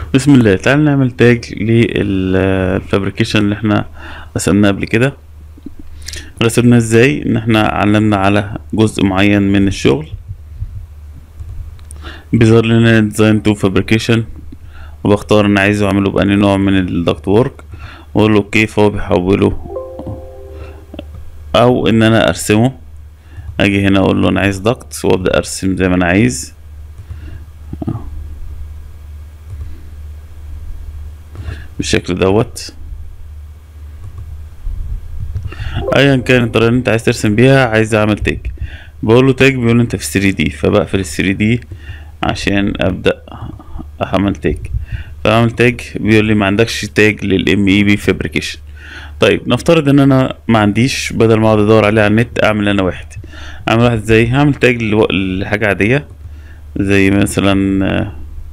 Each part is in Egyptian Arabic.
بسم الله تعال نعمل تاج للفابريكيشن اللي احنا رسمناه قبل كده رسمناه ازاي ان احنا علمنا على جزء معين من الشغل بيظهر لنا ديزاين تو فابريكيشن وبختار انا عايزه اعمله بأني نوع من الدكت وورك واقول له اوكي فهو بيحوله او ان انا ارسمه اجي هنا اقول له انا عايز دكت وابدا ارسم زي ما انا عايز بالشكل دوت ايا كان الطريقه اللي انت عايز ترسم بيها عايز اعمل تاج بقول له تاج بيقول لي انت في 3 دي فبقفل ال 3 دي عشان ابدا اعمل تاج فاعمل تاج بيقول لي ما عندكش تاج للام اي بي فابريكيشن طيب نفترض ان انا ما عنديش بدل ما اقعد ادور عليه على النت اعمل انا واحد اعمل واحد ازاي هعمل تاج لو- لحاجه عاديه زي مثلا اه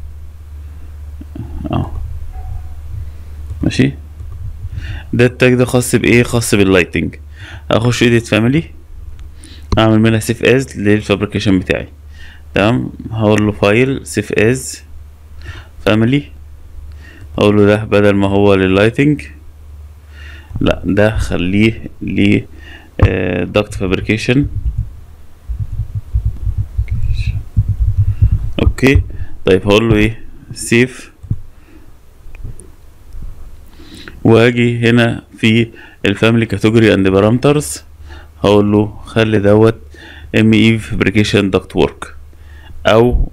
آه. ماشي ده التاج ده خاص بايه خاص باللايتنج اخش ايديت فاميلي اعمل منها سيف از للفابريكيشن بتاعي تمام هقول له فايل سيف از فاميلي اقول له ده بدل ما هو لللايتنج لا ده خليه ل دكت فابريكيشن اوكي طيب هقول له ايه سيف واجي هنا في الفاميلي كاتيجوري اند بارامترز هقول له خلي دوت ام اي فابريكيشن دكت ورك او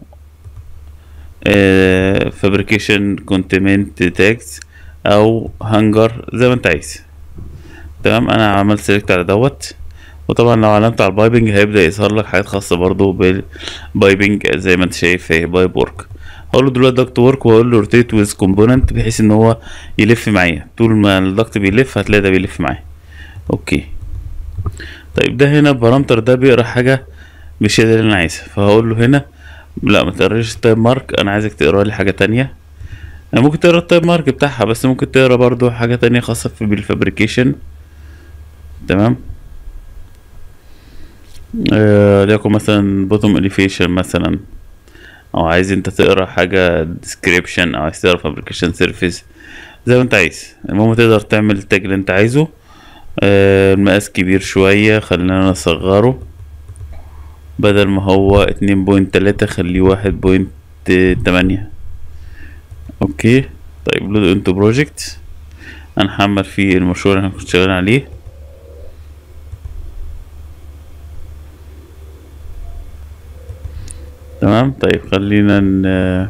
فابريكيشن كونتينمنت تاجز او هانجر زي ما انت عايز تمام انا عملت سيلكت على دوت وطبعا لو علمت على البايبنج هيبدا يظهر لك حاجات خاصه برضو بالبايبنج زي ما انت شايف اهي بايب ورك هقول له دلوقتي دكت ورك واقول له روتيت ويز كومبوننت بحيث ان هو يلف معايا طول ما الدكت بيلف هتلاقي ده بيلف معايا اوكي طيب ده هنا البارامتر ده بيقرا حاجه مش هي دي اللي انا عايزها فهقول له هنا لا ما تقراش التايب مارك انا عايزك تقرا لي حاجه تانية انا ممكن تقرا التايب مارك بتاعها بس ممكن تقرا برضو حاجه تانية خاصه في بالفابريكيشن تمام آه ليكن مثلا بوتوم اليفيشن مثلا او عايز انت تقرا حاجه ديسكريبشن او عايز تقرا فابريكيشن سيرفيس زي ما انت عايز المهم تقدر تعمل التاج اللي انت عايزه آه المقاس كبير شويه خلينا نصغره بدل ما هو اتنين بوينت تلاتة خليه واحد بوينت تمانية اوكي طيب لود انتو بروجكت هنحمل فيه المشروع اللي احنا كنا شغالين عليه تمام طيب خلينا ن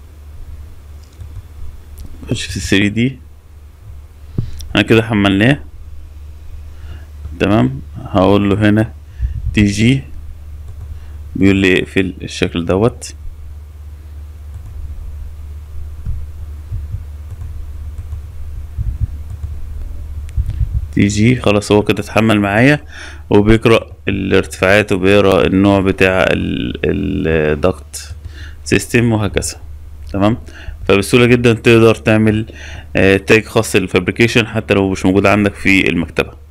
نخش في 3 دي انا كده حملناه تمام هقول له هنا تي جي بيقول لي اقفل الشكل دوت تي جي خلاص هو كده اتحمل معايا وبيقرا الارتفاعات وبيقرا النوع بتاع الضغط سيستم وهكذا تمام فبسهوله جدا تقدر تعمل آه، تاج خاص للفابريكيشن حتى لو مش موجود عندك في المكتبه